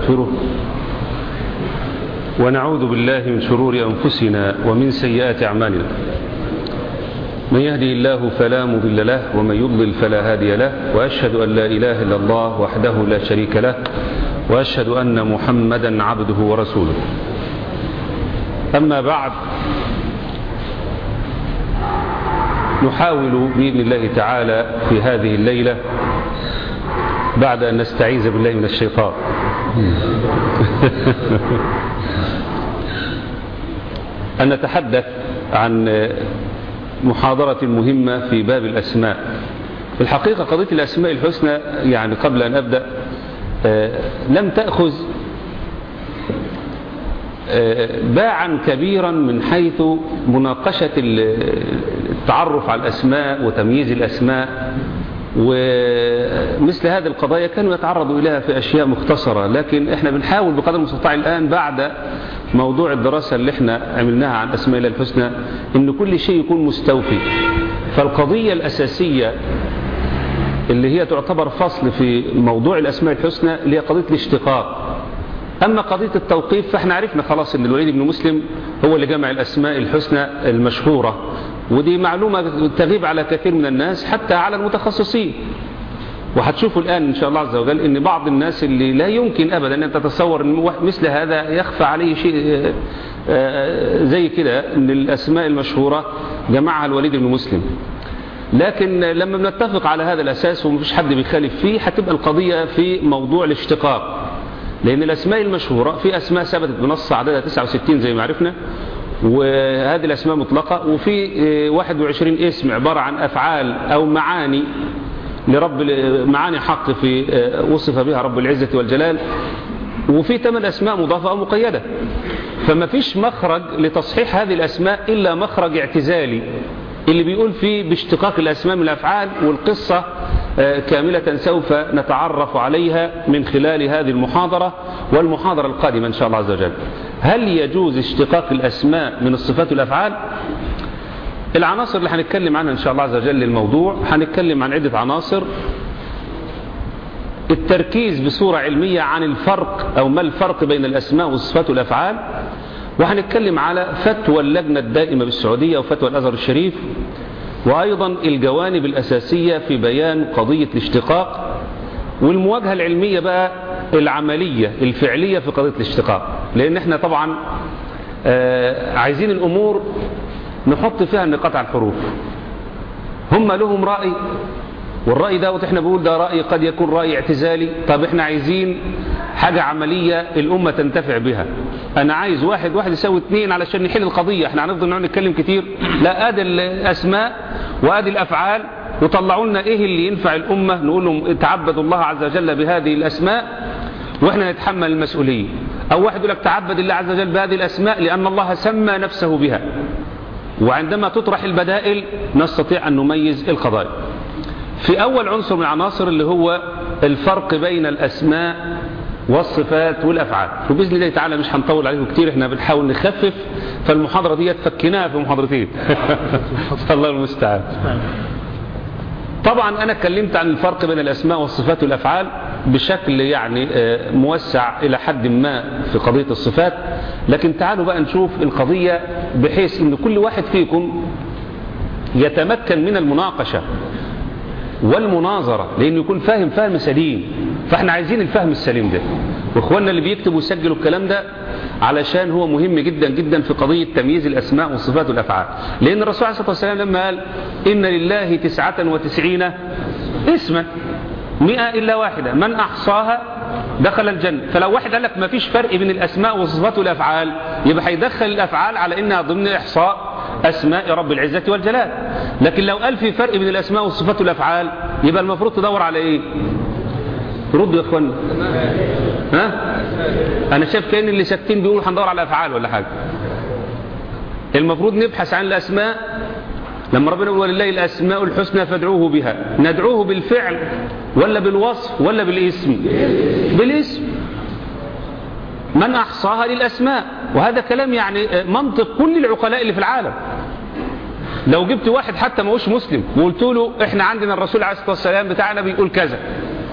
ونستغفره ونعوذ بالله من شرور أنفسنا ومن سيئات أعمالنا من يهدي الله فلا مضل له ومن يضلل فلا هادي له وأشهد أن لا إله إلا الله وحده لا شريك له وأشهد أن محمدا عبده ورسوله أما بعد نحاول بإذن الله تعالى في هذه الليلة بعد أن نستعيذ بالله من الشيطان أن نتحدث عن محاضرة مهمة في باب الأسماء في الحقيقة قضية الأسماء الحسنى يعني قبل أن أبدأ لم تأخذ باعا كبيرا من حيث مناقشة التعرف على الأسماء وتمييز الأسماء ومثل هذه القضايا كانوا يتعرضوا إليها في أشياء مختصرة لكن احنا بنحاول بقدر المستطاع الآن بعد موضوع الدراسة اللي احنا عملناها عن أسماء الله الحسنى ان كل شيء يكون مستوفي فالقضية الأساسية اللي هي تعتبر فصل في موضوع الأسماء الحسنى اللي هي قضية الاشتقاق أما قضية التوقيف فاحنا عرفنا خلاص ان الوليد بن مسلم هو اللي جمع الأسماء الحسنى المشهورة ودي معلومة تغيب على كثير من الناس حتى على المتخصصين وهتشوفوا الآن إن شاء الله عز وجل أن بعض الناس اللي لا يمكن أبدا أن تتصور أن مثل هذا يخفى عليه شيء زي كده أن الأسماء المشهورة جمعها الوليد بن مسلم لكن لما بنتفق على هذا الأساس ومفيش حد بيخالف فيه هتبقى القضية في موضوع الاشتقاق لأن الأسماء المشهورة في أسماء ثبتت بنص عددها 69 زي ما عرفنا وهذه الأسماء مطلقة وفي 21 اسم عبارة عن أفعال أو معاني لرب معاني حق في وصف بها رب العزة والجلال وفي ثمان أسماء مضافة أو مقيدة فما فيش مخرج لتصحيح هذه الأسماء إلا مخرج اعتزالي اللي بيقول فيه باشتقاق الأسماء من الأفعال والقصة كاملة سوف نتعرف عليها من خلال هذه المحاضرة والمحاضرة القادمة إن شاء الله عز وجل هل يجوز اشتقاق الأسماء من الصفات والأفعال العناصر اللي هنتكلم عنها إن شاء الله عز وجل للموضوع هنتكلم عن عدة عناصر التركيز بصورة علمية عن الفرق أو ما الفرق بين الأسماء والصفات والأفعال وهنتكلم على فتوى اللجنة الدائمة بالسعودية وفتوى الأزهر الشريف وأيضا الجوانب الأساسية في بيان قضية الاشتقاق والمواجهة العلمية بقى العملية الفعلية في قضية الاشتقاق لأن احنا طبعا عايزين الأمور نحط فيها النقاط على الحروف هم لهم رأي والرأي ده احنا بقول ده رأي قد يكون رأي اعتزالي طب احنا عايزين حاجة عملية الأمة تنتفع بها أنا عايز واحد واحد يساوي اثنين علشان نحل القضية احنا هنفضل نقعد نتكلم كتير لا ادي الأسماء وادي الأفعال وطلعوا لنا ايه اللي ينفع الأمة نقول لهم تعبدوا الله عز وجل بهذه الأسماء واحنا نتحمل المسؤولية أو واحد يقول لك تعبد الله عز وجل بهذه الأسماء لأن الله سمى نفسه بها وعندما تطرح البدائل نستطيع أن نميز القضايا في أول عنصر من العناصر اللي هو الفرق بين الأسماء والصفات والأفعال وبإذن الله تعالى مش هنطول عليكم كتير احنا بنحاول نخفف فالمحاضرة دي فكناها في محاضرتين الله المستعان طبعا أنا اتكلمت عن الفرق بين الأسماء والصفات والأفعال بشكل يعني موسع إلى حد ما في قضية الصفات لكن تعالوا بقى نشوف القضية بحيث ان كل واحد فيكم يتمكن من المناقشة والمناظرة لأنه يكون فاهم فهم سليم فاحنا عايزين الفهم السليم ده واخواننا اللي بيكتبوا ويسجلوا الكلام ده علشان هو مهم جدا جدا في قضية تمييز الأسماء والصفات والأفعال لأن الرسول عليه الصلاة والسلام لما قال إن لله تسعة وتسعين اسما مئة إلا واحدة من أحصاها دخل الجنة فلو واحد قال لك ما فيش فرق بين الأسماء والصفات والأفعال يبقى هيدخل الأفعال على إنها ضمن إحصاء أسماء رب العزة والجلال لكن لو قال في فرق بين الأسماء والصفات والأفعال يبقى المفروض تدور على إيه ردوا يا اخوانا ها انا شايف كان اللي ساكتين بيقولوا هندور على افعال ولا حاجه المفروض نبحث عن الاسماء لما ربنا يقول ولله الاسماء الحسنى فادعوه بها ندعوه بالفعل ولا بالوصف ولا بالاسم بالاسم من احصاها للاسماء وهذا كلام يعني منطق كل العقلاء اللي في العالم لو جبت واحد حتى ما هوش مسلم وقلت له احنا عندنا الرسول عليه الصلاه والسلام بتاعنا بيقول كذا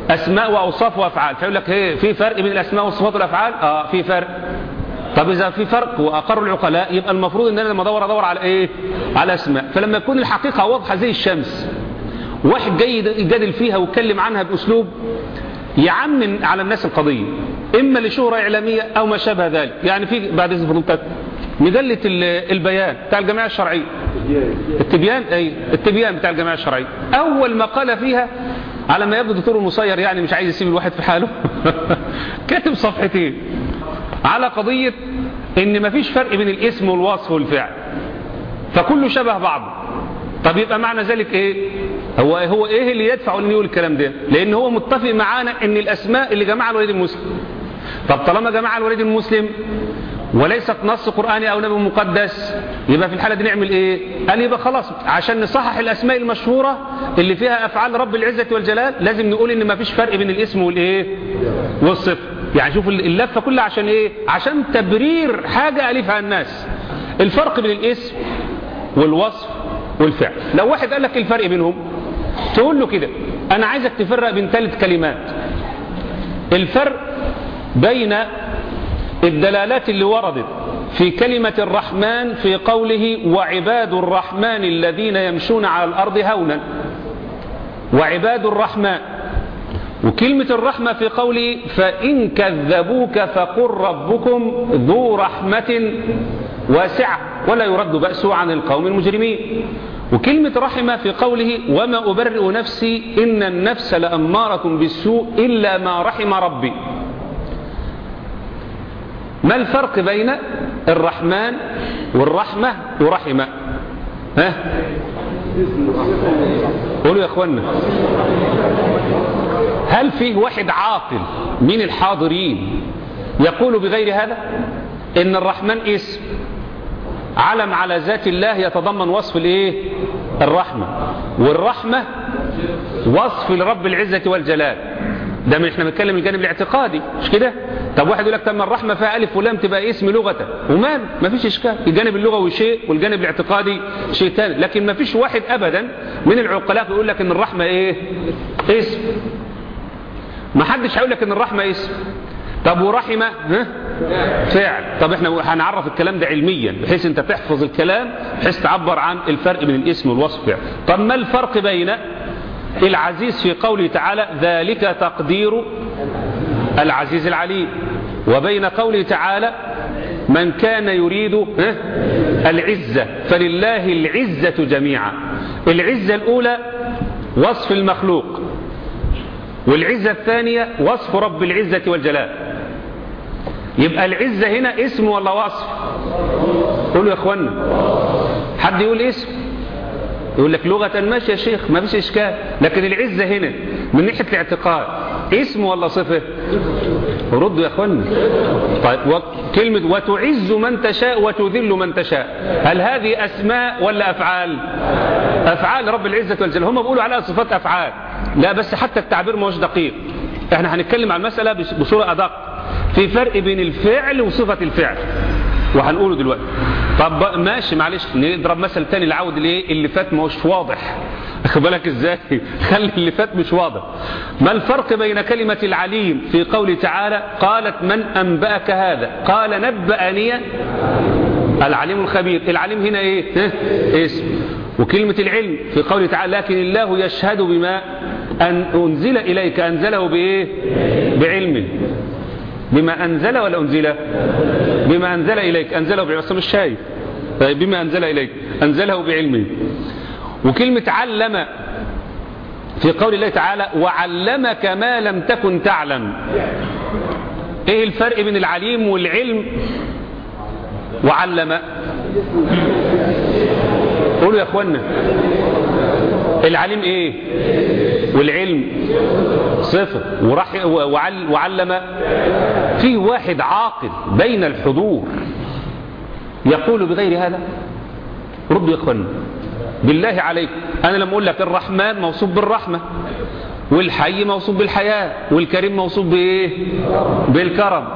أسماء وأوصاف وأفعال فيقول لك ايه في فرق بين الأسماء والصفات والأفعال آه في فرق طب إذا في فرق وأقر العقلاء يبقى المفروض إن أنا لما أدور أدور على إيه على أسماء فلما يكون الحقيقة واضحة زي الشمس واحد جاي يجادل فيها ويتكلم عنها بأسلوب يعمم على الناس القضية إما لشهرة إعلامية أو ما شابه ذلك يعني في بعد إذن فضلتك مجلة البيان بتاع الجماعة الشرعية التبيان أي التبيان بتاع الجماعة الشرعية أول ما قال فيها على ما يبدو دكتور المصير يعني مش عايز يسيب الواحد في حاله كاتب صفحتين على قضية ان مفيش فرق بين الاسم والوصف والفعل فكله شبه بعض طب يبقى معنى ذلك ايه هو هو ايه اللي يدفع ان يقول الكلام ده لان هو متفق معانا ان الاسماء اللي جمعها الوليد المسلم طب طالما جمعها الوليد المسلم وليست نص قرآني أو نبي مقدس يبقى في الحالة دي نعمل إيه قال يبقى خلاص عشان نصحح الأسماء المشهورة اللي فيها أفعال رب العزة والجلال لازم نقول إن ما فيش فرق بين الاسم والإيه والصفر يعني شوف اللفة كلها عشان إيه عشان تبرير حاجة ألفها الناس الفرق بين الاسم والوصف والفعل لو واحد قال لك الفرق بينهم تقول له كده أنا عايزك تفرق بين ثلاث كلمات الفرق بين الدلالات اللي وردت في كلمة الرحمن في قوله وعباد الرحمن الذين يمشون على الأرض هونا وعباد الرحمن وكلمة الرحمة في قوله فإن كذبوك فقل ربكم ذو رحمة واسعة ولا يرد بأسه عن القوم المجرمين وكلمة رحمة في قوله وما أبرئ نفسي إن النفس لأمارة بالسوء إلا ما رحم ربي ما الفرق بين الرحمن والرحمة ورحمة ها قولوا يا اخوانا هل فيه واحد عاقل من الحاضرين يقول بغير هذا ان الرحمن اسم علم على ذات الله يتضمن وصف الايه الرحمة والرحمة وصف لرب العزة والجلال ده من احنا بنتكلم الجانب الاعتقادي مش كده طب واحد يقول لك طب ما الرحمه فيها الف ولام تبقى اسم لغه ومال ما فيش اشكال الجانب اللغوي شيء والجانب الاعتقادي شيء ثاني لكن ما فيش واحد ابدا من العقلاء يقول لك ان الرحمه ايه اسم ما حدش هيقول لك ان الرحمه اسم طب ورحمه ها فعل طب احنا هنعرف الكلام ده علميا بحيث انت تحفظ الكلام بحيث تعبر عن الفرق بين الاسم والوصف فعل طب ما الفرق بين العزيز في قوله تعالى ذلك تقدير العزيز العليم وبين قوله تعالى من كان يريد العزة فلله العزة جميعا العزة الأولى وصف المخلوق والعزة الثانية وصف رب العزة والجلال يبقى العزة هنا اسم ولا وصف قولوا يا اخوانا حد يقول اسم يقول لك لغة ماشي يا شيخ ما فيش إشكال لكن العزة هنا من ناحية الاعتقاد اسم ولا صفة ردوا يا أخوانا طيب كلمة وتعز من تشاء وتذل من تشاء هل هذه أسماء ولا أفعال أفعال رب العزة والجلال هم بيقولوا عليها صفات أفعال لا بس حتى التعبير مش دقيق احنا هنتكلم عن المسألة بصورة أدق في فرق بين الفعل وصفة الفعل وهنقوله دلوقتي طب ماشي معلش نضرب مثل تاني العود ليه اللي فات مش واضح اخد بالك ازاي خلي اللي فات مش واضح ما الفرق بين كلمة العليم في قوله تعالى قالت من أنبأك هذا قال نبأني العليم الخبير العليم هنا ايه اسم وكلمة العلم في قوله تعالى لكن الله يشهد بما أن أنزل إليك أنزله بإيه بعلمه بما أنزل ولا أنزل بما أنزل إليك أنزله بعلمه أصلا مش شايف طيب بما أنزل إليك أنزله بعلمه وكلمة علم في قول الله تعالى وعلمك ما لم تكن تعلم ايه الفرق بين العليم والعلم وعلم قولوا يا اخوانا العليم ايه والعلم صفر ورح وعل وعلم في واحد عاقل بين الحضور يقول بغير هذا ردوا يا اخوانا بالله عليك انا لما اقول لك الرحمن موصوف بالرحمه والحي موصوف بالحياه والكريم موصوف بايه بالكرم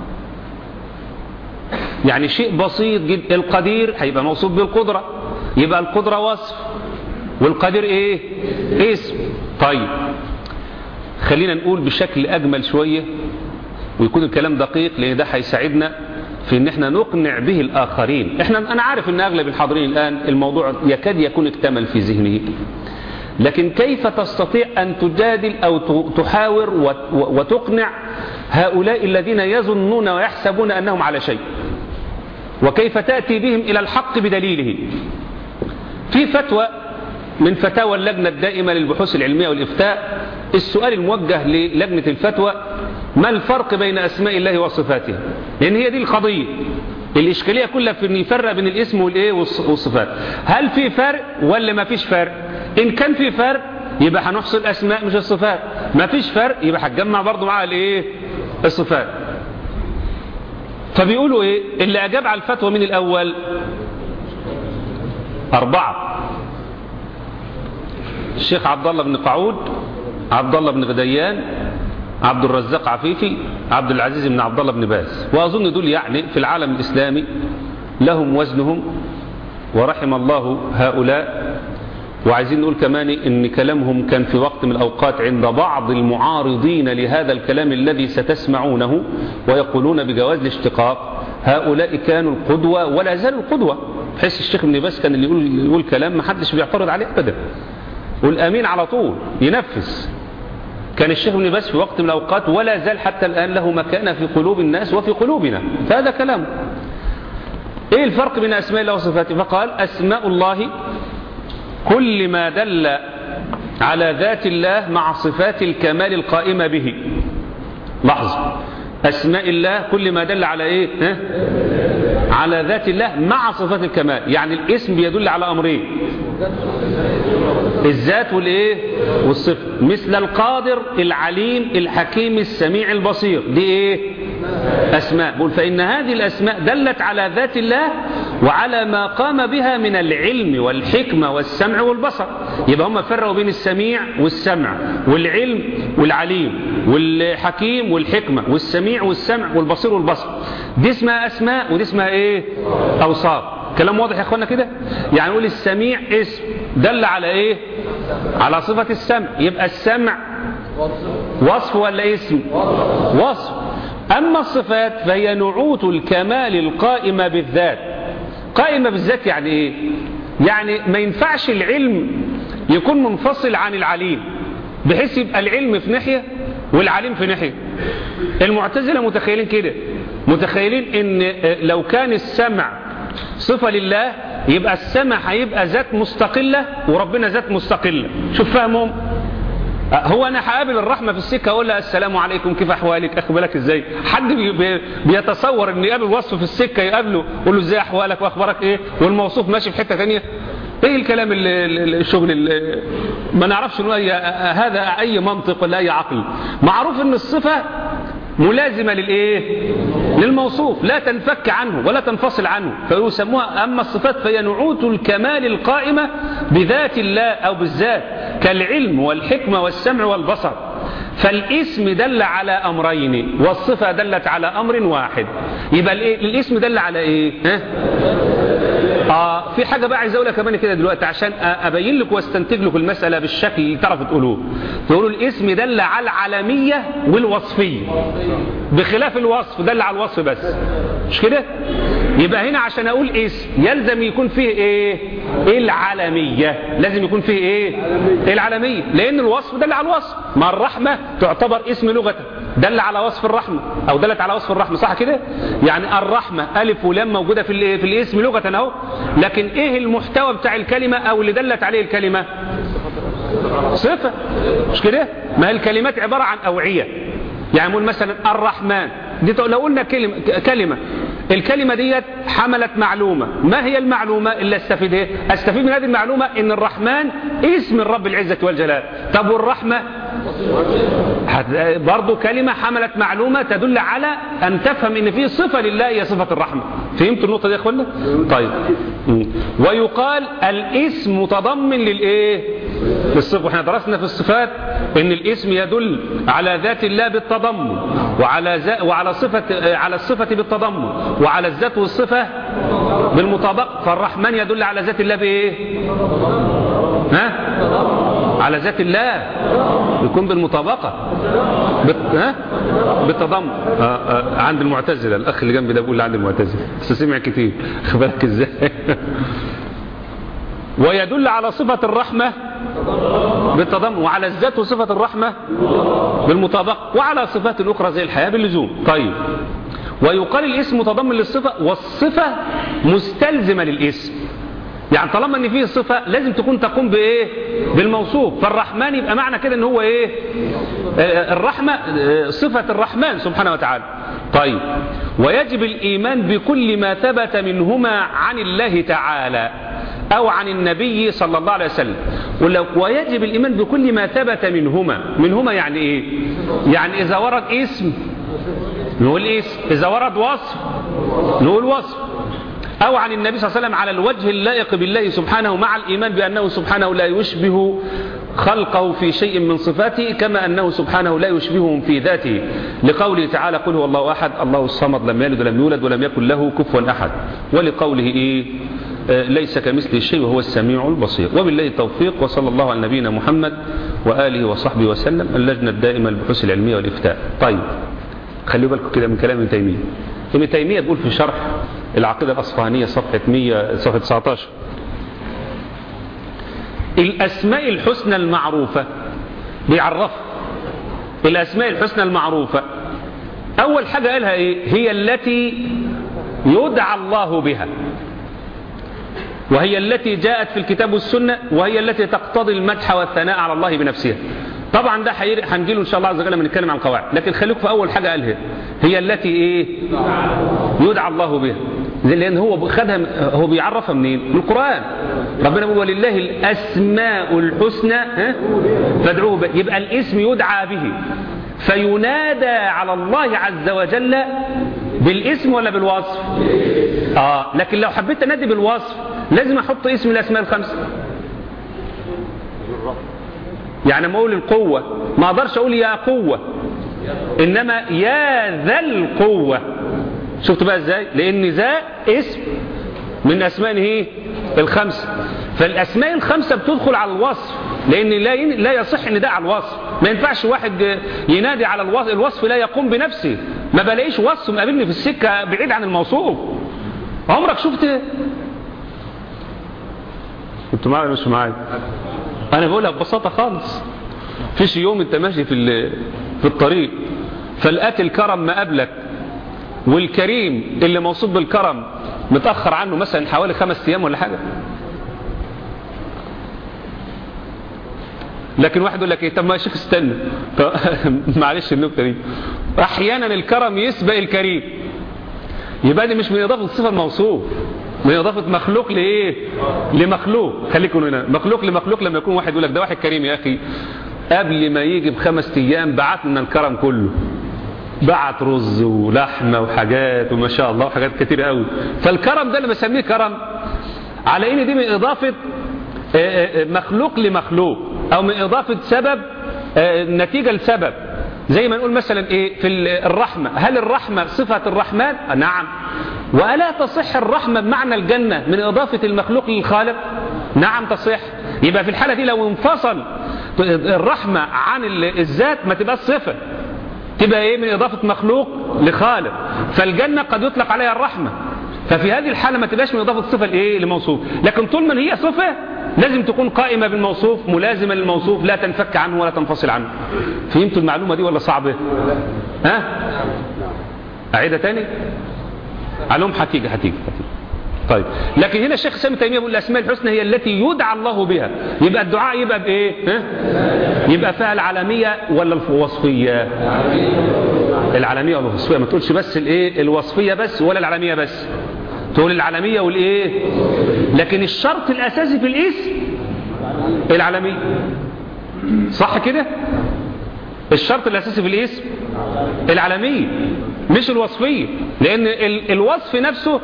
يعني شيء بسيط جدا القدير هيبقى موصوف بالقدره يبقى القدره وصف والقدير ايه اسم طيب خلينا نقول بشكل أجمل شوية ويكون الكلام دقيق لأن ده هيساعدنا في ان احنا نقنع به الاخرين احنا انا عارف ان اغلب الحاضرين الان الموضوع يكاد يكون اكتمل في ذهنه لكن كيف تستطيع ان تجادل او تحاور وتقنع هؤلاء الذين يظنون ويحسبون انهم على شيء وكيف تأتي بهم الى الحق بدليله في فتوى من فتاوى اللجنة الدائمة للبحوث العلمية والإفتاء السؤال الموجه للجنة الفتوى ما الفرق بين أسماء الله وصفاته لأن هي دي القضية الإشكالية كلها في أن يفرق بين الاسم والإيه والصفات هل في فرق ولا ما فيش فرق إن كان في فرق يبقى هنحصل الأسماء مش الصفات ما فيش فرق يبقى هتجمع برضه معاها الإيه الصفات فبيقولوا إيه اللي أجاب على الفتوى من الأول أربعة الشيخ عبد الله بن قعود عبد الله بن غديان عبد الرزاق عفيفي عبد العزيز بن عبد الله بن باز وأظن دول يعني في العالم الإسلامي لهم وزنهم ورحم الله هؤلاء وعايزين نقول كمان ان كلامهم كان في وقت من الأوقات عند بعض المعارضين لهذا الكلام الذي ستسمعونه ويقولون بجواز الاشتقاق هؤلاء كانوا القدوة ولا زالوا القدوة بحيث الشيخ ابن باز كان اللي يقول, يقول كلام ما حدش بيعترض عليه أبدا والأمين على طول ينفذ كان الشيخ ابن باز في وقت من الأوقات ولا زال حتى الآن له مكانة في قلوب الناس وفي قلوبنا فهذا كلام ايه الفرق بين أسماء الله وصفاته فقال أسماء الله كل ما دل على ذات الله مع صفات الكمال القائمة به لحظة أسماء الله كل ما دل على إيه ها؟ على ذات الله مع صفات الكمال يعني الاسم بيدل على أمرين الذات والإيه والصفة مثل القادر العليم الحكيم السميع البصير دي إيه أسماء بقول فإن هذه الأسماء دلت على ذات الله وعلى ما قام بها من العلم والحكمة والسمع والبصر يبقى هم فرقوا بين السميع والسمع والعلم والعليم والحكيم والحكمة والسميع والسمع والبصير والبصر دي اسمها أسماء ودي اسمها إيه أوصاف كلام واضح يا اخوانا كده يعني نقول السميع اسم دل على ايه على صفة السمع يبقى السمع وصف ولا اسم وصف اما الصفات فهي نعوت الكمال القائمة بالذات قائمة بالذات يعني ايه يعني ما ينفعش العلم يكون منفصل عن العليم بحيث يبقى العلم في ناحية والعليم في ناحية المعتزلة متخيلين كده متخيلين ان لو كان السمع صفة لله يبقى السمع هيبقى ذات مستقلة وربنا ذات مستقلة شوف فهمهم هو انا هقابل الرحمة في السكة اقول لها السلام عليكم كيف احوالك اخد بالك ازاي حد بي بيتصور ان يقابل وصف في السكة يقابله يقول له ازاي احوالك واخبارك ايه والموصوف ماشي في حتة تانية ايه الكلام اللي الشغل اللي ما نعرفش أي هذا اي منطق ولا اي عقل معروف ان الصفة ملازمة للايه للموصوف لا تنفك عنه ولا تنفصل عنه فيسموها أما الصفات فهي نعوت الكمال القائمة بذات الله أو بالذات كالعلم والحكمة والسمع والبصر فالاسم دل على أمرين والصفة دلت على أمر واحد يبقى الاسم دل على إيه ها؟ آه في حاجة بقى عايز أقولها كمان كده دلوقتي عشان أبين لكم واستنتج لكم المسألة بالشكل اللي تعرفوا تقولوه تقولوا الاسم دل على العالمية والوصفية بخلاف الوصف دل على الوصف بس مش كده يبقى هنا عشان أقول اسم يلزم يكون فيه إيه العالمية لازم يكون فيه إيه العالمية لأن الوصف دل على الوصف ما الرحمة تعتبر اسم لغة دل على وصف الرحمة أو دلت على وصف الرحمة صح كده يعني الرحمة ألف ولام موجودة في, في الاسم لغة أهو لكن إيه المحتوى بتاع الكلمة أو اللي دلت عليه الكلمة صفة مش كده ما هي الكلمات عبارة عن أوعية يعني نقول مثلا الرحمن دي لو قلنا كلمة, كلمة الكلمة ديت حملت معلومة ما هي المعلومة اللي استفيد ايه استفيد من هذه المعلومة ان الرحمن اسم الرب العزة والجلال طب والرحمة برضو كلمة حملت معلومة تدل على أن تفهم أن في صفة لله هي صفة الرحمة فهمت النقطة دي يا أخوانا طيب ويقال الاسم متضمن للإيه للصفة احنا درسنا في الصفات أن الاسم يدل على ذات الله بالتضمن وعلى ز... وعلى صفة على الصفة بالتضمن وعلى الذات والصفة بالمطابقة فالرحمن يدل على ذات الله بإيه ها على ذات الله يكون بالمطابقة بت... ها؟ بالتضمن آه آه عند المعتزلة الأخ اللي جنبي ده بيقول لي عند المعتزلة بس سمع كتير بالك ازاي ويدل على صفة الرحمة بالتضمن وعلى الذات وصفة الرحمة بالمطابقة وعلى صفات أخرى زي الحياة باللزوم طيب ويقال الاسم متضمن للصفة والصفة مستلزمة للاسم يعني طالما ان فيه صفة لازم تكون تقوم بايه بالموصوف فالرحمن يبقى معنى كده ان هو ايه آه الرحمة آه صفة الرحمن سبحانه وتعالى طيب ويجب الايمان بكل ما ثبت منهما عن الله تعالى او عن النبي صلى الله عليه وسلم ويجب الايمان بكل ما ثبت منهما منهما يعني ايه يعني اذا ورد اسم نقول اسم اذا ورد وصف نقول وصف أو عن النبي صلى الله عليه وسلم على الوجه اللائق بالله سبحانه مع الإيمان بأنه سبحانه لا يشبه خلقه في شيء من صفاته كما أنه سبحانه لا يشبههم في ذاته لقوله تعالى قل هو الله أحد الله الصمد لم يلد ولم يولد ولم يكن له كفوا أحد ولقوله إيه آه ليس كمثله شيء وهو السميع البصير وبالله التوفيق وصلى الله على نبينا محمد وآله وصحبه وسلم اللجنة الدائمة للبحوث العلمية والإفتاء طيب خلوا بالكم كده من كلام ابن تيمية ابن تيمية بيقول في شرح العقيدة الأصفهانية صفحة 100 صفحة 19 الأسماء الحسنى المعروفة بيعرف الأسماء الحسنى المعروفة أول حاجة قالها إيه هي التي يدعى الله بها وهي التي جاءت في الكتاب والسنة وهي التي تقتضي المدح والثناء على الله بنفسها طبعا ده هنجيله ان شاء الله عز وجل لما نتكلم عن القواعد لكن خليك في اول حاجه قالها هي التي ايه يدعى الله بها لان هو خدها هو بيعرفها منين من القران ربنا بيقول ولله الاسماء الحسنى ها فادعوه به يبقى الاسم يدعى به فينادى على الله عز وجل بالاسم ولا بالوصف اه لكن لو حبيت انادي بالوصف لازم احط اسم الاسماء الخمسه يعني ما اقول القوة ما اقدرش اقول يا قوة انما يا ذا القوة شفت بقى ازاي لان ذا اسم من اسماء ايه الخمسة فالاسماء الخمسة بتدخل على الوصف لان لا لا يصح ان ده على الوصف ما ينفعش واحد ينادي على الوصف الوصف لا يقوم بنفسه ما بلاقيش وصف مقابلني في السكة بعيد عن الموصوف عمرك شفت انتوا معايا مش معايا انا بقولها ببساطة خالص فيش يوم انت ماشي في في الطريق فلقات الكرم ما قبلك والكريم اللي موصوف بالكرم متأخر عنه مثلا حوالي خمس ايام ولا حاجة لكن واحد يقول لك ايه طب ما يا شيخ استنى معلش النكته دي احيانا الكرم يسبق الكريم يبقى دي مش من اضافه الصفه الموصوف من إضافة مخلوق لإيه لمخلوق خليكم هنا مخلوق لمخلوق لما يكون واحد يقول لك ده واحد كريم يا أخي قبل ما يجي بخمس أيام بعت لنا الكرم كله بعت رز ولحمة وحاجات وما شاء الله وحاجات كتير قوي فالكرم ده اللي بسميه كرم على إن دي من إضافة مخلوق لمخلوق أو من إضافة سبب نتيجة لسبب زي ما نقول مثلا ايه في الرحمة هل الرحمة صفة الرحمن نعم وألا تصح الرحمة بمعنى الجنة من إضافة المخلوق للخالق نعم تصح يبقى في الحالة دي لو انفصل الرحمة عن الذات ما تبقى صفة تبقى ايه من إضافة مخلوق لخالق فالجنة قد يطلق عليها الرحمة ففي هذه الحالة ما تبقاش من إضافة الصفة لإيه لموصوف لكن طول ما هي صفة لازم تكون قائمة بالموصوف ملازمة للموصوف لا تنفك عنه ولا تنفصل عنه فهمتوا المعلومة دي ولا صعبة ها أعيدها تاني علوم هتيجي هتيجي طيب لكن هنا الشيخ سامي تيمية بيقول الأسماء الحسنى هي التي يدعى الله بها يبقى الدعاء يبقى بإيه ها؟ يبقى فيها العالمية ولا الوصفية العالمية ولا الوصفية ما تقولش بس الايه الوصفية بس ولا العالمية بس تقول العالمية والايه لكن الشرط الأساسي في الاسم العالمية صح كده الشرط الأساسي في الاسم العالمية مش الوصفية لأن الوصف نفسه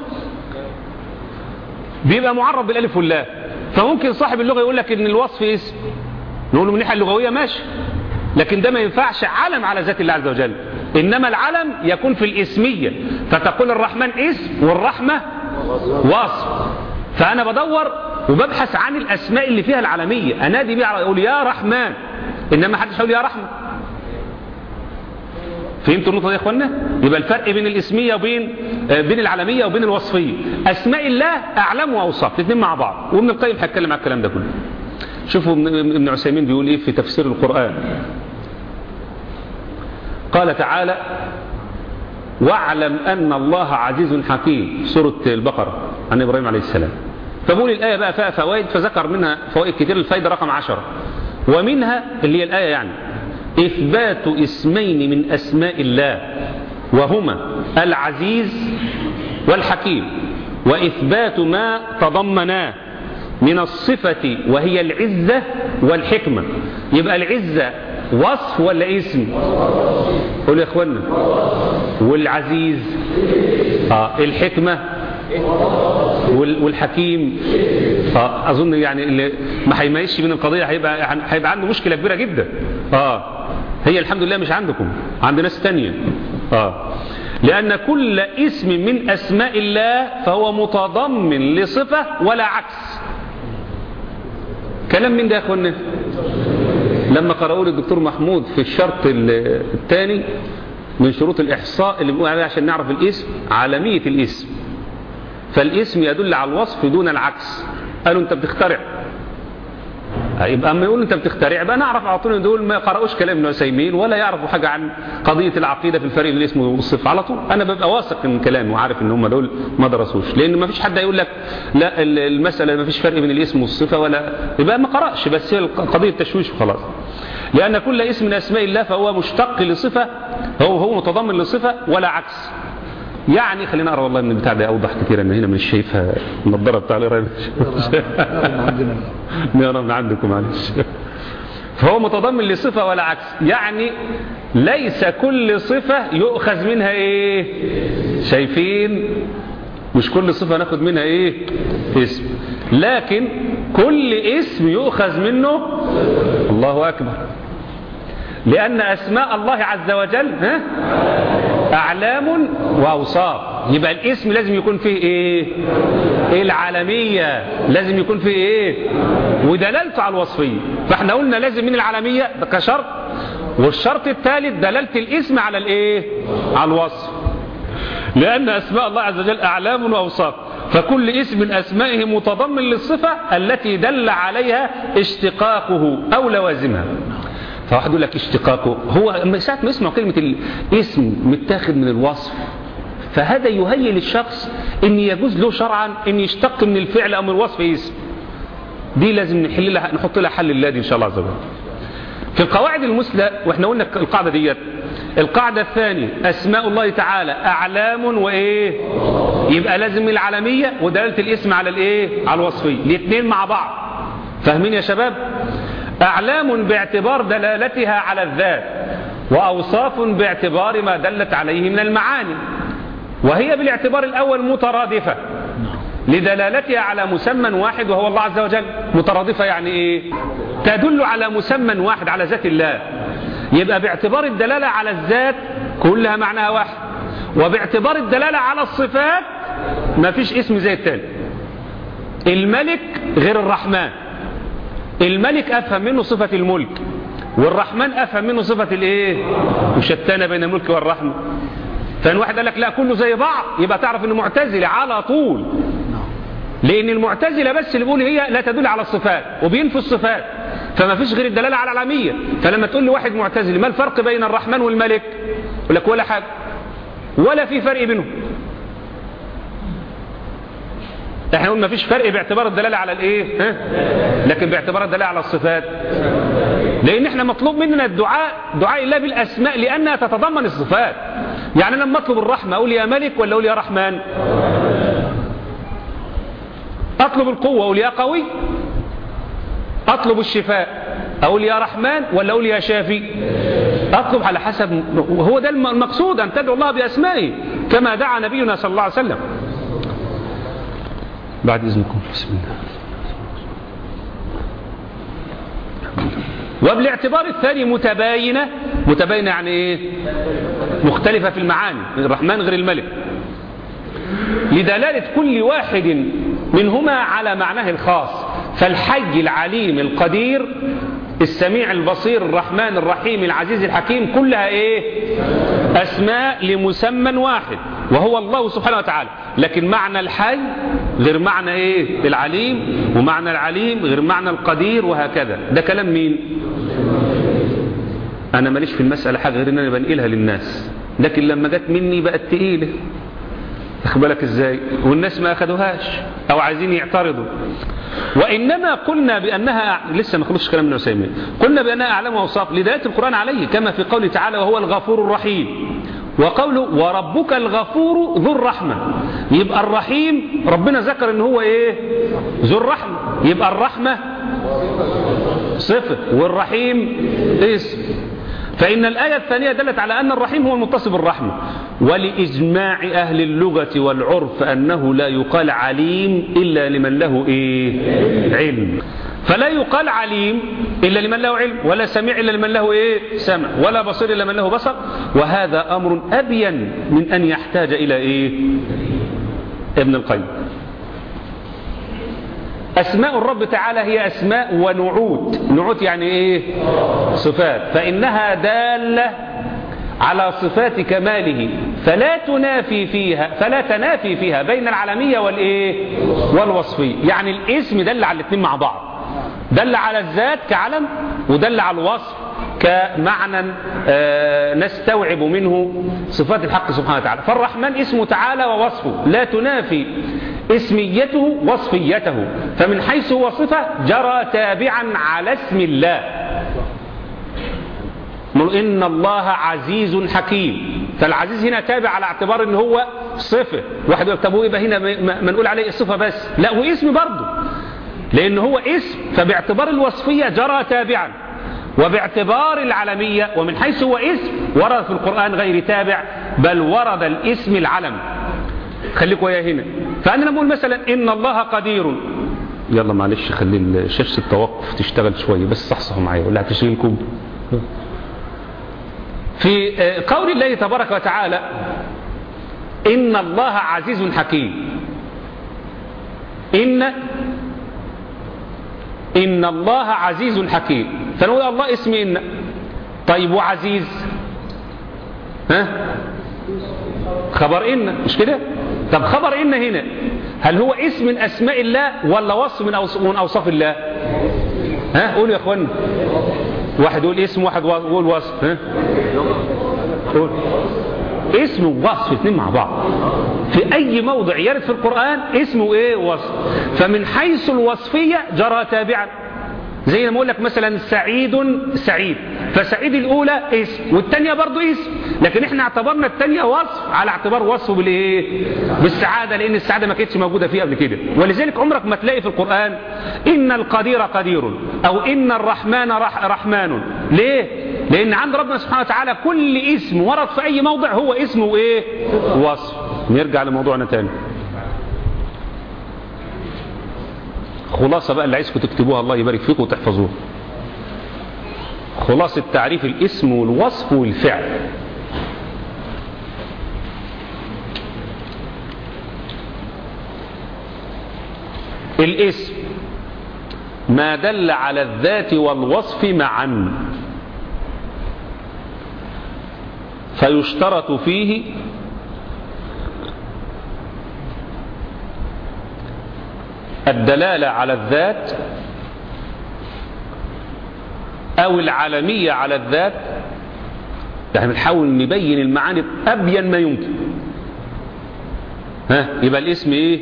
بيبقى معرب بالالف واللام فممكن صاحب اللغة يقول لك ان الوصف اسم نقول له من الناحية اللغوية ماشي لكن ده ما ينفعش علم على ذات الله عز وجل إنما العلم يكون في الاسمية فتقول الرحمن اسم والرحمة وصف فأنا بدور وببحث عن الأسماء اللي فيها العالمية أنادي بيها أقول يا رحمن إنما حدش يقول يا رحمة فهمتوا النقطة دي يا اخوانا يبقى الفرق بين الاسمية وبين بين العالمية وبين الوصفية اسماء الله اعلام واوصاف الاثنين مع بعض وابن القيم هيتكلم على الكلام ده كله شوفوا ابن عثيمين بيقول ايه في تفسير القرآن قال تعالى واعلم ان الله عزيز حكيم سورة البقرة عن ابراهيم عليه السلام فبقول الآية بقى فيها فوائد فذكر منها فوائد كتير الفايدة رقم عشرة ومنها اللي هي الآية يعني إثبات اسمين من أسماء الله وهما العزيز والحكيم وإثبات ما تضمناه من الصفة وهي العزة والحكمة يبقى العزة وصف ولا اسم قولوا يا اخوانا والعزيز آه الحكمة والحكيم آه اظن يعني اللي ما هيميزش من القضية هيبقى هيبقى عنده مشكلة كبيرة جدا اه هي الحمد لله مش عندكم عند ناس تانية اه لأن كل اسم من أسماء الله فهو متضمن لصفة ولا عكس كلام من ده يا أخوانا لما قرأوا لي الدكتور محمود في الشرط الثاني من شروط الإحصاء اللي بنقول عليها عشان نعرف الاسم عالمية الاسم فالاسم يدل على الوصف دون العكس قالوا انت بتخترع يبقى اما يقول انت بتخترع بقى نعرف على طول ان دول ما قرأوش كلام ابن عثيمين ولا يعرفوا حاجة عن قضية العقيدة في الفريق الاسم والصفة على طول انا ببقى واثق من كلامي وعارف ان هم دول ما درسوش لان ما فيش حد يقول لك لا المسألة ما فيش فرق بين الاسم والصفة ولا يبقى ما قرأش بس هي قضية تشويش وخلاص لأن كل اسم من أسماء الله فهو مشتق لصفة هو هو متضمن لصفة ولا عكس يعني خلينا نقرا والله من البتاع ده اوضح كتير ان هنا مش شايفها النضاره بتاع القرايه نقرا من عندكم معلش فهو متضمن لصفه ولا عكس يعني ليس كل صفه يؤخذ منها ايه شايفين مش كل صفه ناخد منها ايه اسم لكن كل اسم يؤخذ منه الله اكبر لأن أسماء الله عز وجل ها أعلام وأوصاف يبقى الاسم لازم يكون فيه إيه العالمية لازم يكون فيه إيه ودلالته على الوصفية فإحنا قلنا لازم من العالمية كشرط والشرط الثالث دلالة الاسم على الإيه على الوصف لأن أسماء الله عز وجل أعلام وأوصاف فكل اسم من أسمائه متضمن للصفة التي دل عليها اشتقاقه أو لوازمها فواحد يقول لك اشتقاقه هو ساعة ما يسمع كلمة الاسم متاخد من الوصف فهذا يهيئ للشخص ان يجوز له شرعا ان يشتق من الفعل او من الوصف اسم دي لازم نحل لها نحط لها حل الله دي ان شاء الله عز وجل في القواعد المثلى واحنا قلنا القاعدة ديت القاعدة الثانية أسماء الله تعالى أعلام وإيه يبقى لازم العالمية ودلالة الاسم على الإيه على الوصفية الاثنين مع بعض فاهمين يا شباب أعلام باعتبار دلالتها على الذات وأوصاف باعتبار ما دلت عليه من المعاني وهي بالاعتبار الأول مترادفة لدلالتها على مسمى واحد وهو الله عز وجل مترادفة يعني إيه تدل على مسمى واحد على ذات الله يبقى باعتبار الدلالة على الذات كلها معناها واحد وباعتبار الدلالة على الصفات ما فيش اسم زي التاني الملك غير الرحمن الملك أفهم منه صفة الملك والرحمن أفهم منه صفة الايه وشتان بين الملك والرحمة فان واحد قال لك لا كله زي بعض يبقى تعرف انه معتزلة على طول لان المعتزلة بس اللي بيقول هي لا تدل على الصفات وبينفي الصفات فما فيش غير الدلالة على العالمية فلما تقول لي واحد معتزلي ما الفرق بين الرحمن والملك يقول لك ولا حاجة ولا في فرق بينهم احنا قلنا مفيش فرق باعتبار الدلالة على الايه ها؟ لكن باعتبار الدلالة على الصفات لان احنا مطلوب مننا الدعاء دعاء الله بالاسماء لانها تتضمن الصفات يعني لما اطلب الرحمة اقول يا ملك ولا اقول يا رحمن اطلب القوة اقول يا قوي اطلب الشفاء اقول يا رحمن ولا اقول يا شافي اطلب على حسب هو ده المقصود ان تدعو الله باسمائه كما دعا نبينا صلى الله عليه وسلم بعد إذنكم بسم الله وبالاعتبار الثاني متباينة متباينة يعني ايه مختلفة في المعاني الرحمن غير الملك لدلالة كل واحد منهما على معناه الخاص فالحي العليم القدير السميع البصير الرحمن الرحيم العزيز الحكيم كلها ايه اسماء لمسمى واحد وهو الله سبحانه وتعالى لكن معنى الحي غير معنى ايه العليم ومعنى العليم غير معنى القدير وهكذا ده كلام مين انا ماليش في المسألة حاجة غير ان انا بنقلها للناس لكن لما جت مني بقت تقيلة واخد بالك ازاي والناس ما اخدوهاش او عايزين يعترضوا وانما قلنا بانها لسه ما خلصش كلام ابن عثيمين قلنا بانها اعلام واوصاف لدلاله القران عليه كما في قوله تعالى وهو الغفور الرحيم وقوله وربك الغفور ذو الرحمه يبقى الرحيم ربنا ذكر ان هو ايه ذو الرحمه يبقى الرحمه صفه والرحيم اسم فإن الآية الثانية دلت على أن الرحيم هو المتصف بالرحمة ولإجماع أهل اللغة والعرف أنه لا يقال عليم إلا لمن له إيه؟ علم فلا يقال عليم إلا لمن له علم ولا سميع إلا لمن له إيه؟ سمع ولا بصير إلا من له بصر وهذا أمر أبين من أن يحتاج إلى إيه؟ ابن القيم أسماء الرب تعالى هي أسماء ونعوت نعوت يعني إيه صفات فإنها دالة على صفات كماله فلا تنافي فيها فلا تنافي فيها بين العالمية والإيه والوصفية يعني الاسم دل على الاثنين مع بعض دل على الذات كعلم ودل على الوصف كمعنى آه نستوعب منه صفات الحق سبحانه وتعالى فالرحمن اسمه تعالى ووصفه لا تنافي اسميته وصفيته فمن حيث هو صفة جرى تابعا على اسم الله إن الله عزيز حكيم فالعزيز هنا تابع على اعتبار ان هو صفة واحد يقول طب يبقى هنا ما نقول عليه الصفة بس لا هو اسم برضه لان هو اسم فباعتبار الوصفية جرى تابعا وباعتبار العلمية ومن حيث هو اسم ورد في القرآن غير تابع بل ورد الاسم العلم خليك ويا هنا فأنا نقول مثلا إن الله قدير يلا معلش خلي شاشة التوقف تشتغل شوية بس صحصحوا معايا ولا هتشغلكم في قول الله تبارك وتعالى إن الله عزيز حكيم إن إن الله عزيز حكيم فنقول الله اسم إن طيب وعزيز ها خبر إن مش كده طب خبر إن هنا هل هو اسم من أسماء الله ولا وصف من من أوصاف الله ها قولوا يا أخوانا واحد يقول اسم واحد يقول وصف ها قول اسم ووصف اثنين مع بعض في أي موضع يرد في القرآن اسمه إيه وصف فمن حيث الوصفية جرى تابعا زي ما اقول لك مثلا سعيد سعيد فسعيد الأولى اسم والثانية برضو اسم لكن احنا اعتبرنا الثانية وصف على اعتبار وصفه بالايه بالسعادة لأن السعادة ما كانتش موجودة فيه قبل كده ولذلك عمرك ما تلاقي في القرآن إن القدير قدير أو إن الرحمن رح رحمن ليه لأن عند ربنا سبحانه وتعالى كل اسم ورد في أي موضع هو اسمه إيه وصف نرجع لموضوعنا تاني خلاصة بقى اللي عايزكم تكتبوها الله يبارك فيكم وتحفظوها خلاصة تعريف الاسم والوصف والفعل الاسم ما دل على الذات والوصف معا فيشترط فيه الدلالة على الذات أو العالمية على الذات يعني بنحاول نبين المعاني أبين ما يمكن ها يبقى الاسم إيه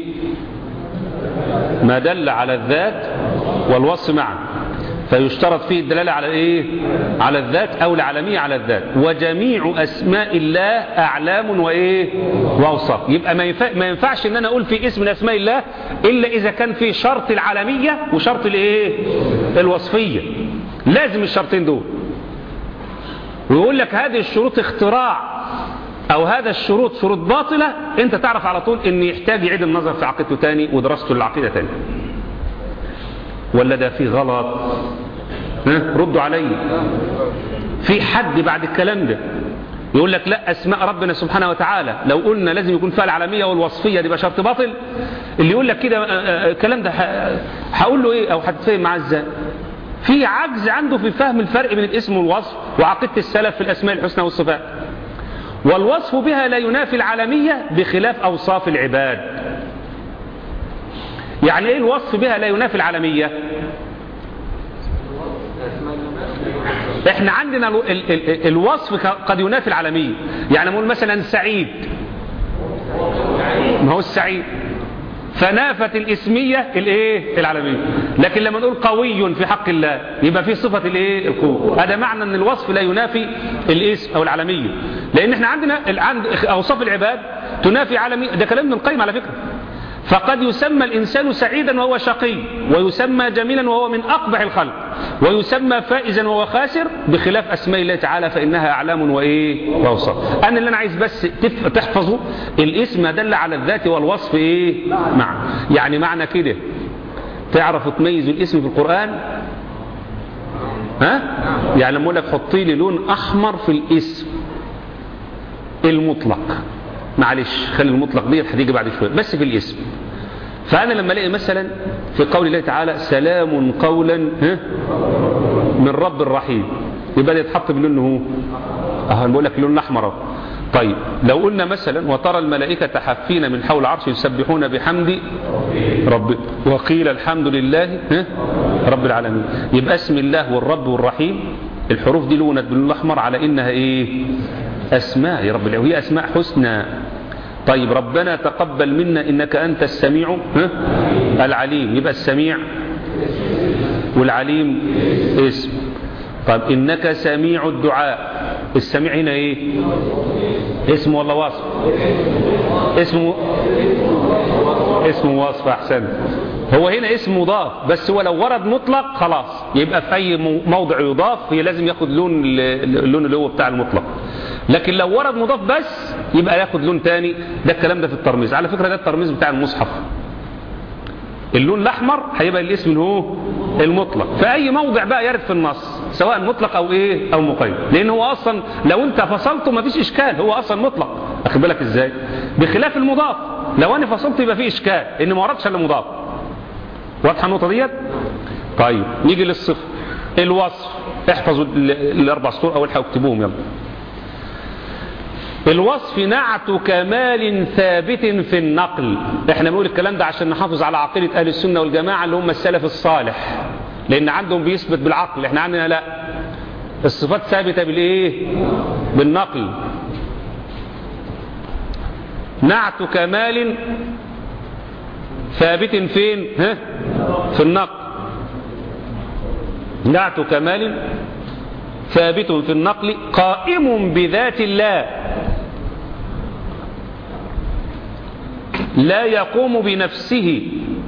ما دل على الذات والوصف معا فيشترط فيه الدلالة على إيه على الذات أو العالمية على الذات وجميع أسماء الله أعلام وإيه وأوصاف يبقى ما, ينفع ما ينفعش إن أنا أقول في اسم من أسماء الله إلا إذا كان في شرط العالمية وشرط الإيه الوصفية لازم الشرطين دول ويقول لك هذه الشروط اختراع او هذا الشروط شروط باطلة انت تعرف على طول ان يحتاج يعيد النظر في عقيدته تاني ودراسته للعقيدة تاني ولا ده في غلط ها ردوا علي في حد بعد الكلام ده يقول لك لا أسماء ربنا سبحانه وتعالى لو قلنا لازم يكون فيها العالمية والوصفية دي بقى شرط باطل اللي يقول لك كده الكلام ده هقول له ايه او هتفهم معاه ازاي في عجز عنده في فهم الفرق بين الاسم والوصف وعقيدة السلف في الأسماء الحسنى والصفات والوصف بها لا ينافي العالمية بخلاف أوصاف العباد يعني ايه الوصف بها لا ينافي العالمية احنا عندنا ال ال ال الوصف قد ينافي العالمية يعني نقول مثلا سعيد ما هو السعيد فنافت الاسمية الايه العالمية لكن لما نقول قوي في حق الله يبقى في صفة الايه القوة هذا معنى ان الوصف لا ينافي الاسم او العالمية لان احنا عندنا عند اوصاف العباد تنافي عالمية ده كلام ابن القيم على فكرة فقد يسمى الإنسان سعيدا وهو شقي ويسمى جميلا وهو من أقبح الخلق ويسمى فائزا وهو خاسر بخلاف أسماء الله تعالى فإنها أعلام وإيه وأوصاف أنا اللي أنا عايز بس تحفظوا الاسم دل على الذات والوصف إيه مع يعني معنى كده تعرفوا تميزوا الاسم في القرآن ها يعني لما اقول لك حطي لي لون أحمر في الاسم المطلق معلش خلي المطلق ديت هتيجي بعد شويه بس في الاسم فانا لما الاقي مثلا في قول الله تعالى سلام قولا من رب الرحيم يبقى ده يتحط باللون هو اه بقول لك اللون الاحمر طيب لو قلنا مثلا وترى الملائكة حافين من حول العرش يسبحون بحمد رب وقيل الحمد لله رب العالمين يبقى اسم الله والرب والرحيم الحروف دي لونت باللون الاحمر على انها ايه أسماء يا رب العالمين هي أسماء حسنى طيب ربنا تقبل منا إنك أنت السميع العليم يبقى السميع والعليم اسم طيب إنك سميع الدعاء السميع هنا إيه اسم ولا وصف اسمه اسمه وصف أحسن هو هنا اسم مضاف بس هو لو ورد مطلق خلاص يبقى في أي موضع يضاف هي لازم ياخد لون اللون اللي هو بتاع المطلق لكن لو ورد مضاف بس يبقى ياخد لون تاني ده الكلام ده في الترميز على فكرة ده الترميز بتاع المصحف اللون الأحمر هيبقى الاسم اللي هو المطلق في أي موضع بقى يرد في النص سواء مطلق أو إيه أو مقيد لأن هو أصلا لو أنت فصلته ما فيش إشكال هو أصلا مطلق أخد بالك إزاي بخلاف المضاف لو أنا فصلت يبقى فيه إشكال إن ما وردش إلا مضاف واضحة النقطة ديت طيب نيجي للصفر الوصف احفظوا الأربع سطور أول حاجة اكتبوهم يلا الوصف نعت كمال ثابت في النقل احنا بنقول الكلام ده عشان نحافظ على عقيدة اهل السنة والجماعة اللي هم السلف الصالح لان عندهم بيثبت بالعقل احنا عندنا لا الصفات ثابتة بالايه بالنقل نعت كمال ثابت فين ها في النقل نعت كمال ثابت في النقل قائم بذات الله لا يقوم بنفسه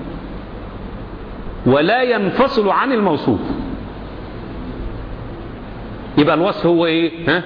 ولا ينفصل عن الموصوف يبقى الوصف هو ايه ها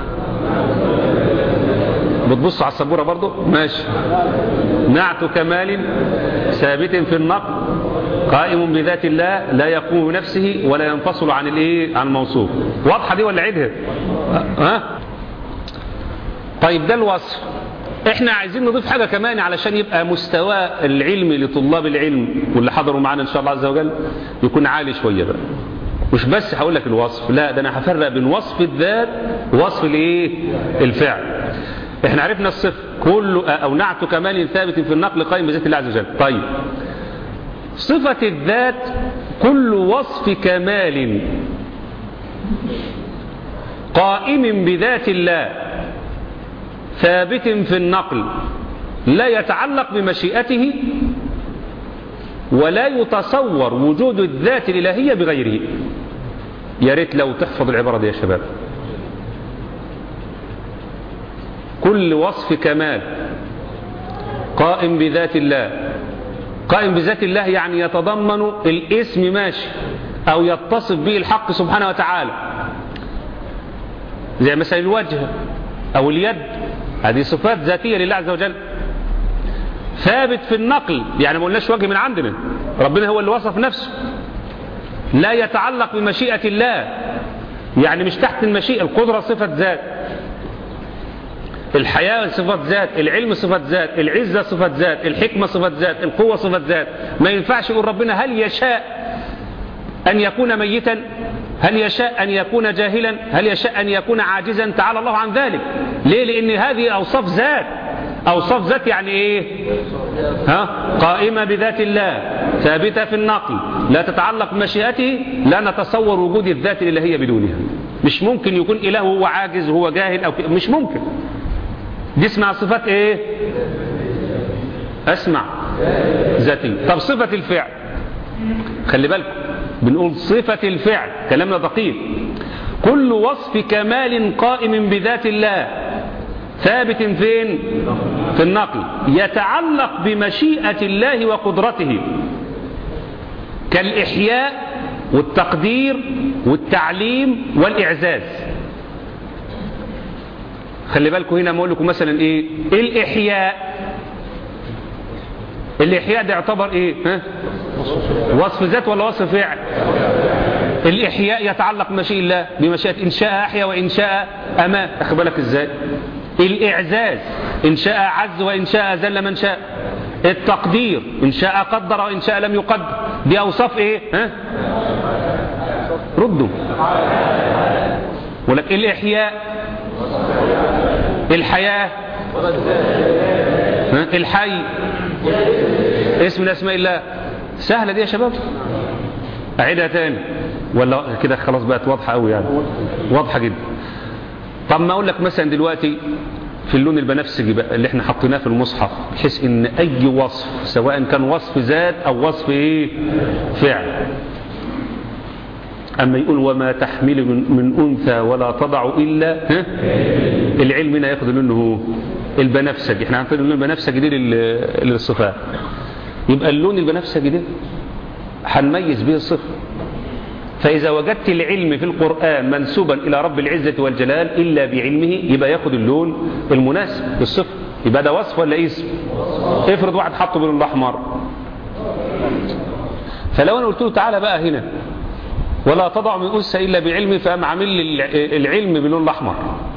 بتبص على السبورة برضو ماشي نعت كمال ثابت في النقل قائم بذات الله لا يقوم بنفسه ولا ينفصل عن الايه عن الموصوف واضحه دي ولا عيدها ها طيب ده الوصف احنا عايزين نضيف حاجة كمان علشان يبقى مستوى العلمي لطلاب العلم واللي حضروا معانا ان شاء الله عز وجل يكون عالي شوية بقى مش بس هقول لك الوصف لا ده انا هفرق بين وصف الذات ووصف الايه الفعل احنا عرفنا الصفر كل او نعت كمال ثابت في النقل قائم بذات الله عز وجل طيب صفة الذات كل وصف كمال قائم بذات الله ثابت في النقل لا يتعلق بمشيئته ولا يتصور وجود الذات الإلهية بغيره يا ريت لو تحفظ العبارة دي يا شباب كل وصف كمال قائم بذات الله قائم بذات الله يعني يتضمن الاسم ماشي أو يتصف به الحق سبحانه وتعالى زي مثلا الوجه أو اليد هذه صفات ذاتية لله عز وجل ثابت في النقل يعني ما قلناش وجه من عندنا ربنا هو اللي وصف نفسه لا يتعلق بمشيئة الله يعني مش تحت المشيئة القدرة صفة ذات الحياة صفات ذات العلم صفات ذات العزة صفات ذات الحكمة صفات ذات القوة صفات ذات ما ينفعش يقول ربنا هل يشاء أن يكون ميتا هل يشاء أن يكون جاهلا هل يشاء أن يكون عاجزا تعالى الله عن ذلك ليه لأن هذه أوصاف ذات أوصاف ذات يعني إيه ها قائمة بذات الله ثابتة في النقل لا تتعلق بمشيئته لا نتصور وجود الذات الإلهية بدونها مش ممكن يكون إله هو عاجز هو جاهل أو مش ممكن دي اسمها صفات إيه أسمع ذاتي طب صفة الفعل خلي بالكم بنقول صفة الفعل كلامنا دقيق كل وصف كمال قائم بذات الله ثابت فين في النقل يتعلق بمشيئة الله وقدرته كالإحياء والتقدير والتعليم والإعزاز خلي بالكم هنا بقول لكم مثلا ايه الإحياء الإحياء ده يعتبر ايه ها؟ وصف ذات ولا وصف فعل الإحياء يتعلق بمشيئة الله بمشيئة إن شاء أحيا وإن شاء أمات أخذ بالك إزاي الإعزاز إن شاء عز وإن شاء ذل من شاء التقدير إن شاء قدر وإن شاء لم يقدر دي أوصاف إيه ها؟ ردوا ولك الإحياء الحياة ها؟ الحي اسم من أسماء الله سهلة دي يا شباب أعيدها تاني ولا كده خلاص بقت واضحة قوي يعني واضحة جدا طب ما أقول لك مثلا دلوقتي في اللون البنفسجي بقى اللي احنا حطيناه في المصحف بحيث ان اي وصف سواء كان وصف ذات او وصف ايه فعل اما يقول وما تحمل من, من انثى ولا تضع الا ها العلم هنا ياخد لونه البنفسجي احنا عارفين اللون البنفسجي دي للصفات يبقى اللون البنفسجي ده هنميز به الصفه فإذا وجدت العلم في القرآن منسوبا إلى رب العزة والجلال إلا بعلمه يبقى ياخد اللون المناسب للصفة يبقى ده وصف ولا اسم افرض واحد حطه باللون الأحمر فلو أنا قلت له تعالى بقى هنا ولا تضع من أنثى إلا بعلمه فقام عامل لي العلم باللون الأحمر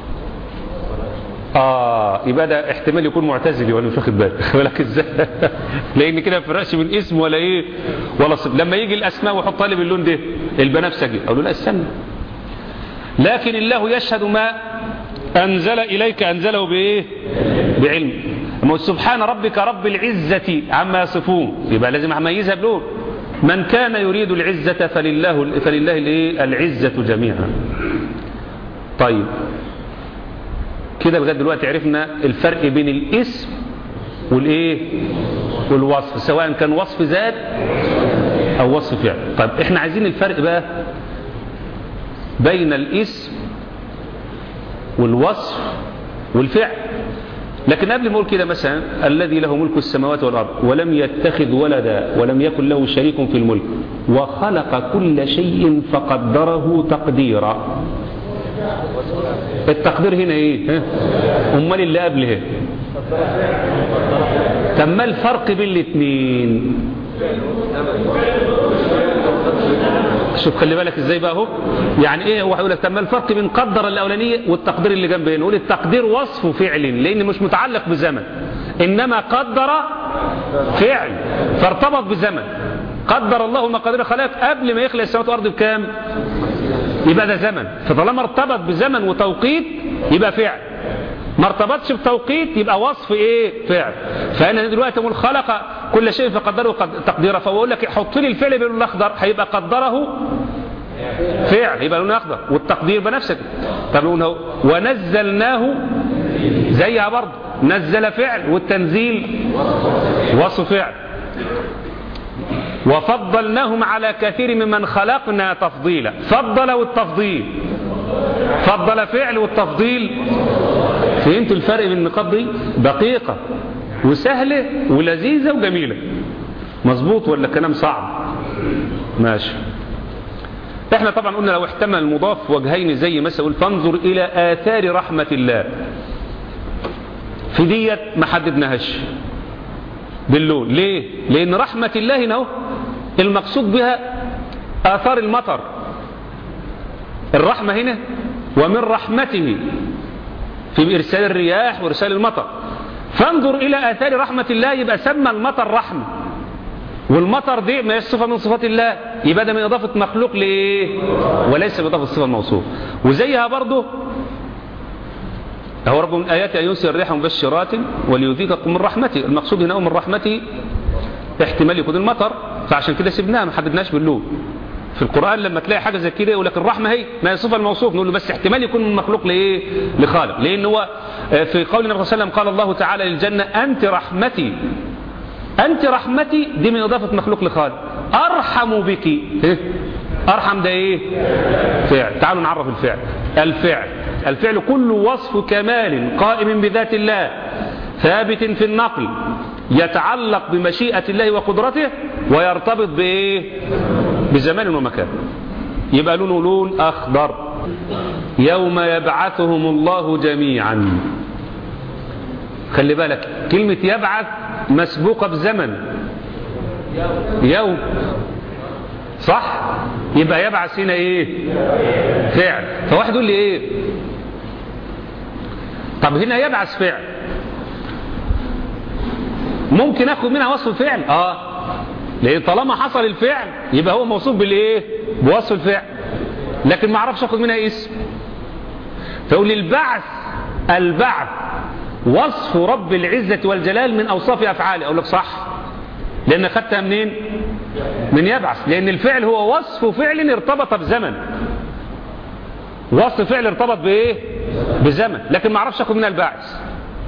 آه يبقى ده احتمال يكون معتزلي ولا مش واخد بالك بالك ازاي لان كده ما فرقش من اسم ولا ايه ولا صف لما يجي الاسماء ويحط لي باللون ده البنفسجي اقول له لا استنى لكن الله يشهد ما انزل اليك انزله بايه بعلم اما سبحان ربك رب العزه عما يصفون يبقى لازم اميزها بلون من كان يريد العزه فلله فلله الايه العزه جميعا طيب كده لغايه دلوقتي عرفنا الفرق بين الاسم والايه والوصف سواء كان وصف ذات او وصف فعل طيب احنا عايزين الفرق بقى بين الاسم والوصف والفعل لكن قبل ما اقول كده مثلا الذي له ملك السماوات والارض ولم يتخذ ولدا ولم يكن له شريك في الملك وخلق كل شيء فقدره تقديرا التقدير هنا ايه ها؟ امال اللي قبله طب ما الفرق بين الاثنين شوف خلي بالك ازاي بقى اهو يعني ايه هو هيقول لك طب ما الفرق بين قدر الاولانيه والتقدير اللي جنب هنا يقول التقدير وصف فعل لان مش متعلق بزمن انما قدر فعل فارتبط بزمن قدر الله مقادير خلق قبل ما يخلق السماوات والارض بكام يبقى ده زمن فطالما ارتبط بزمن وتوقيت يبقى فعل ما ارتبطش بتوقيت يبقى وصف ايه فعل فانا دلوقتي اقول خلق كل شيء فقدره تقديره فاقول لك حط لي الفعل باللون الاخضر هيبقى قدره فعل يبقى لون اخضر والتقدير بنفسك طب ونزلناه زيها برضه نزل فعل والتنزيل وصف فعل وفضلناهم على كثير ممن خلقنا تفضيلا فضل والتفضيل فضل فعل والتفضيل فهمتوا الفرق بين النقاط دي دقيقة وسهلة ولذيذة وجميلة مظبوط ولا كلام صعب ماشي احنا طبعا قلنا لو احتمل المضاف وجهين زي مثلا قلت فانظر الى اثار رحمة الله في ديت ما حددناهاش باللون ليه لان رحمة الله هنا المقصود بها آثار المطر الرحمة هنا ومن رحمته في إرسال الرياح وإرسال المطر فانظر إلى آثار رحمة الله يبقى سمى المطر رحمة والمطر دي ما هي صفة من صفات الله يبقى ده من إضافة مخلوق لإيه وليس بإضافة الصفة الموصوف وزيها برضه هو رب من آيات أن ينسي الريح مبشرات وليذيقكم من رحمته المقصود هنا من رحمته احتمال يكون المطر فعشان كده سيبناها ما حددناش باللون في القرآن لما تلاقي حاجة زي كده يقول لك الرحمة هي ما هي صفة الموصوف نقول له بس احتمال يكون من مخلوق لإيه لخالق لأن هو في قول النبي صلى الله عليه وسلم قال الله تعالى للجنة أنت رحمتي أنت رحمتي دي من إضافة مخلوق لخالق أرحم بك إيه؟ أرحم ده إيه فعل تعالوا نعرف الفعل الفعل الفعل كل وصف كمال قائم بذات الله ثابت في النقل يتعلق بمشيئة الله وقدرته ويرتبط بإيه بزمان ومكان يبقى لونه لون أخضر يوم يبعثهم الله جميعا خلي بالك كلمة يبعث مسبوقة بزمن يوم صح يبقى يبعث هنا ايه فعل فواحد يقول لي ايه طب هنا يبعث فعل ممكن اخد منها وصف فعل اه لان طالما حصل الفعل يبقى هو موصوف بالايه بوصف الفعل لكن ما اعرفش اخد منها اسم فيقول لي البعث البعث وصف رب العزة والجلال من اوصاف افعاله اقول لك صح لان خدتها منين من يبعث لان الفعل هو وصف فعل ارتبط بزمن وصف فعل ارتبط بايه بزمن لكن ما اعرفش اخد منها البعث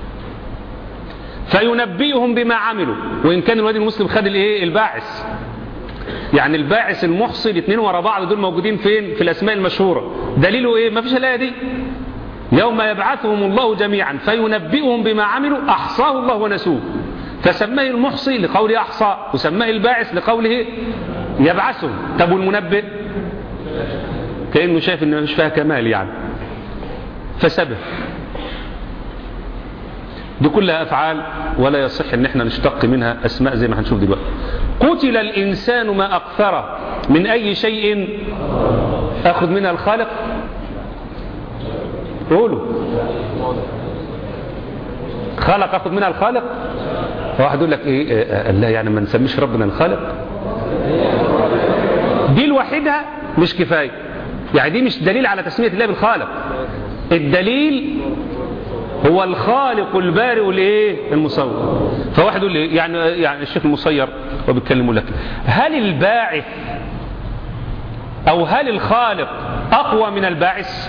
فينبئهم بما عملوا وإن كان الوادي المسلم خد الايه الباعث يعني الباعث المحصي الاثنين ورا بعض دول موجودين فين في الأسماء المشهورة دليله إيه ما فيش الآية دي يوم يبعثهم الله جميعا فينبئهم بما عملوا أحصاه الله ونسوه فسماه المحصي لقوله أحصى وسماه الباعث لقوله يبعثهم طب والمنبئ كأنه شايف إن مش فيها كمال يعني فسبه دي كلها أفعال ولا يصح ان احنا نشتق منها أسماء زي ما هنشوف دلوقتي قتل الإنسان ما أكثره من أي شيء أخذ منها الخالق قولوا خالق أخذ منها الخالق فواحد يقول لك إيه لا يعني ما نسميش ربنا الخالق دي لوحدها مش كفاية يعني دي مش دليل على تسمية الله بالخالق الدليل هو الخالق البارئ الايه المصور فواحد يقول لي يعني يعني الشيخ المصير وبيتكلموا لك هل الباعث او هل الخالق اقوى من الباعث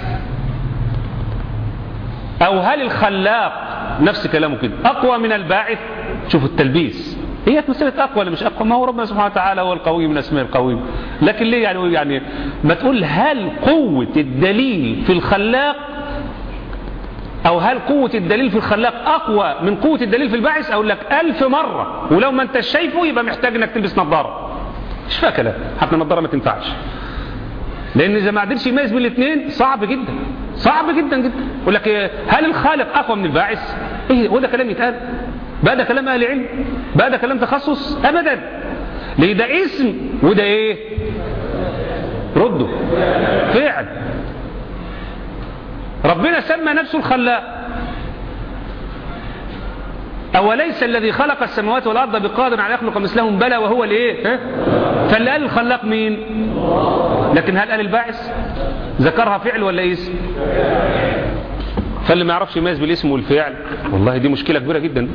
او هل الخلاق نفس كلامه كده اقوى من الباعث شوفوا التلبيس هي مسألة أقوى ولا مش أقوى ما هو ربنا سبحانه وتعالى هو القوي من أسماء القوي لكن ليه يعني يعني ما تقول هل قوة الدليل في الخلاق أو هل قوة الدليل في الخلاق أقوى من قوة الدليل في الباعث أقول لك ألف مرة ولو ما أنت شايفه يبقى محتاج أنك تلبس نظارة مش فيها كلام حتى النظارة ما تنفعش لأن إذا ما قدرش يميز بين الاثنين صعب جدا صعب جدا جدا يقول لك هل الخالق أقوى من الباعث إيه وده كلام يتقال بقى ده كلام أهل علم بقى ده كلام تخصص أبدا ليه ده اسم وده إيه ردوا فعل ربنا سمى نفسه الخلاق أوليس الذي خلق السماوات والأرض بقادر على يخلق مثلهم بلى وهو الايه فاللي قال الخلاق مين لكن هل قال الباعث ذكرها فعل ولا اسم فاللي ما يعرفش يميز بالاسم والفعل والله دي مشكلة كبيرة جدا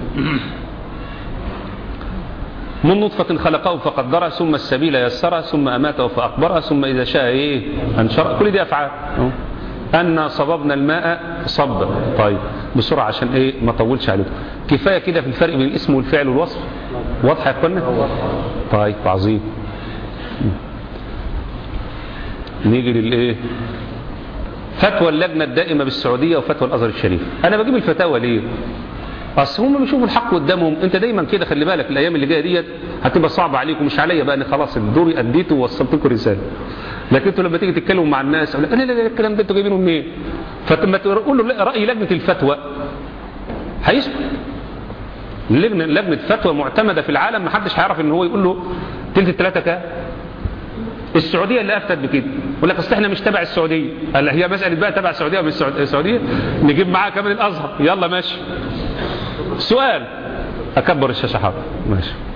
من نطفة خلقه فقدره ثم السبيل يسره ثم أماته فأقبره ثم إذا شاء إيه أنشره كل دي أفعال أن صببنا الماء صب طيب بسرعة عشان إيه ما طولش عليكم كفاية كده في الفرق بين الاسم والفعل والوصف واضح يا اخوانا طيب عظيم نيجي للايه فتوى اللجنة الدائمة بالسعودية وفتوى الأزهر الشريف أنا بجيب الفتاوى ليه اصل هم بيشوفوا الحق قدامهم انت دايما كده خلي بالك الايام اللي جايه ديت هتبقى صعبه عليكم مش عليا بقى انا خلاص الدور اديته ووصلت لكم رساله لكن انتوا لما تيجي تتكلموا مع الناس اقول لك لا لا لا الكلام ده انتوا جايبينه منين فلما تقول له راي لجنه الفتوى هيسكت لجنه لجنه فتوى معتمده في العالم ما حدش هيعرف ان هو يقول له تلت الثلاثه كام السعودية اللي أفتت بكده يقول لك أصل احنا مش تبع السعودية قال هي مسألة بقى تبع السعودية ومش السعودية نجيب معاها كمان الأزهر يلا ماشي سؤال أكبر الشاشة حاضر ماشي